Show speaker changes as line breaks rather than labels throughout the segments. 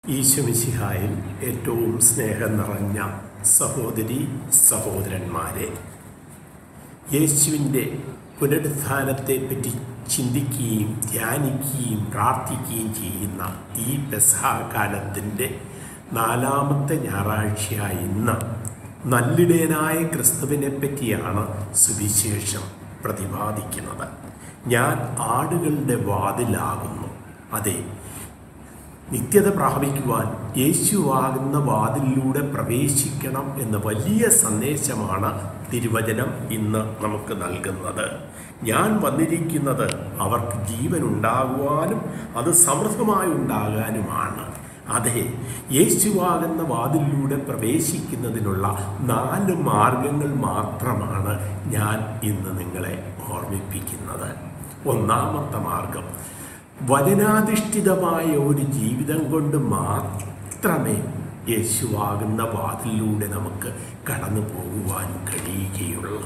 ഈശോമിശിഹായിൽ ഏറ്റവും സ്നേഹം നിറഞ്ഞ സഹോദരി സഹോദരന്മാരെ യേശുവിൻ്റെ പുനരുത്ഥാനത്തെപ്പറ്റി ചിന്തിക്കുകയും ധ്യാനിക്കുകയും പ്രാർത്ഥിക്കുകയും ചെയ്യുന്ന ഈ പെസഹാകാലത്തിൻ്റെ നാലാമത്തെ ഞായറാഴ്ചയായ ഇന്ന് നല്ലിടയനായ ക്രിസ്തുവിനെ പറ്റിയാണ് സുവിശേഷം പ്രതിപാദിക്കുന്നത് ഞാൻ ആടുകളുടെ വാതിലാകുന്നു അതെ നിത്യത പ്രാപിക്കുവാൻ യേശുവാകുന്ന വാതിലിലൂടെ പ്രവേശിക്കണം എന്ന വലിയ സന്ദേശമാണ് തിരുവചനം ഇന്ന് നമുക്ക് നൽകുന്നത് ഞാൻ വന്നിരിക്കുന്നത് അവർക്ക് ജീവൻ ഉണ്ടാകുവാനും അത് സമൃദ്ധമായി ഉണ്ടാകാനുമാണ് അതെ യേശുവാകുന്ന വാതിലിലൂടെ പ്രവേശിക്കുന്നതിനുള്ള നാല് മാർഗങ്ങൾ മാത്രമാണ് ഞാൻ ഇന്ന് നിങ്ങളെ ഓർമ്മിപ്പിക്കുന്നത് ഒന്നാമത്തെ മാർഗം വചനാധിഷ്ഠിതമായ ഒരു ജീവിതം കൊണ്ട് മാത്രമേ യേശുവാകുന്ന വാതിലിലൂടെ നമുക്ക് കടന്നു പോകുവാൻ കഴിയുകയുള്ളൂ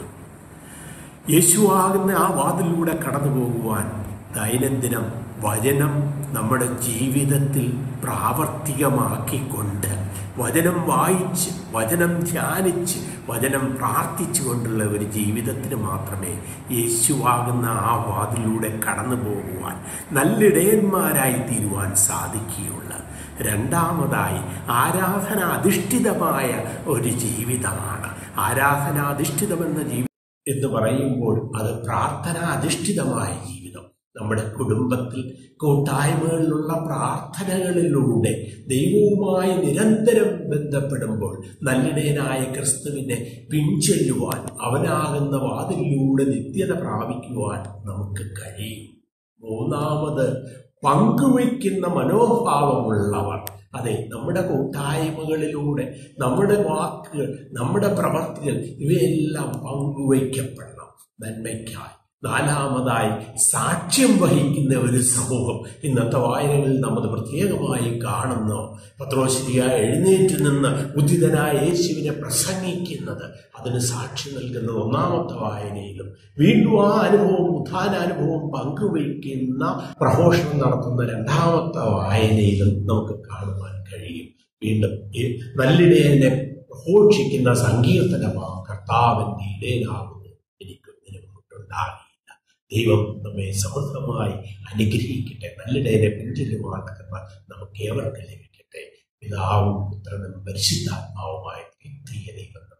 യേശുവാകുന്ന ആ വാതിലൂടെ കടന്നു പോകുവാൻ ദൈനംദിനം വചനം നമ്മുടെ ജീവിതത്തിൽ പ്രാവർത്തികമാക്കിക്കൊണ്ട് വചനം വായിച്ച് വചനം ധ്യാനിച്ച് വചനം പ്രാർത്ഥിച്ചുകൊണ്ടുള്ള ഒരു ജീവിതത്തിന് മാത്രമേ യേശുവാകുന്ന ആ വാതിലൂടെ കടന്നു പോകുവാൻ നല്ലിടയന്മാരായി തീരുവാൻ സാധിക്കുകയുള്ളൂ രണ്ടാമതായി ആരാധന അധിഷ്ഠിതമായ ഒരു ജീവിതമാണ് ആരാധനാധിഷ്ഠിതമെന്ന ജീവിതം എന്ന് പറയുമ്പോൾ അത് പ്രാർത്ഥന അധിഷ്ഠിതമായ ജീവിതം നമ്മുടെ കുടുംബത്തിൽ കൂട്ടായ്മകളിലുള്ള പ്രാർത്ഥനകളിലൂടെ ദൈവവുമായി നിരന്തരം ബന്ധപ്പെടുമ്പോൾ നല്ലിടയനായ ക്രിസ്തുവിനെ പിൻചെല്ലുവാൻ അവനാകുന്ന വാതിലിലൂടെ നിത്യത പ്രാപിക്കുവാൻ നമുക്ക് കഴിയും മൂന്നാമത് പങ്കുവയ്ക്കുന്ന മനോഭാവമുള്ളവർ അതെ നമ്മുടെ കൂട്ടായ്മകളിലൂടെ നമ്മുടെ വാക്കുകൾ നമ്മുടെ പ്രവർത്തികൾ ഇവയെല്ലാം പങ്കുവയ്ക്കപ്പെടണം നന്മയ്ക്കായി നാലാമതായി സാക്ഷ്യം വഹിക്കുന്ന ഒരു സമൂഹം ഇന്നത്തെ വായനകളിൽ നമ്മൾ പ്രത്യേകമായി കാണുന്നു പത്രോശിരിയ എഴുന്നേറ്റ് നിന്ന് ഉദിതനായ യേശുവിനെ പ്രസംഗിക്കുന്നത് അതിന് സാക്ഷി നൽകുന്നത് ഒന്നാമത്തെ വായനയിലും വീണ്ടും ആ അനുഭവം ഉത്ഥാനാനുഭവം പങ്കുവയ്ക്കുന്ന പ്രഘോഷണം നടത്തുന്ന രണ്ടാമത്തെ വായനയിലും നമുക്ക് കാണുവാൻ കഴിയും വീണ്ടും ഈ നല്ലിടയനെ പ്രഘോഷിക്കുന്ന സങ്കീർത്തനമാണ് കർത്താവിൻ്റെ ഇടയനാകുന്നു എനിക്ക് നിലമുണ്ടാകില്ല ദൈവം നമ്മെ സമൃദ്ധമായി അനുഗ്രഹിക്കട്ടെ നല്ലിടയനെ പിന്തുല്യമായ കൃപ നമുക്ക് ഏവർക്കും ലഭിക്കട്ടെ പിതാവും പുത്രനും പരിശുദ്ധാത്മാവുമായ ദൈവം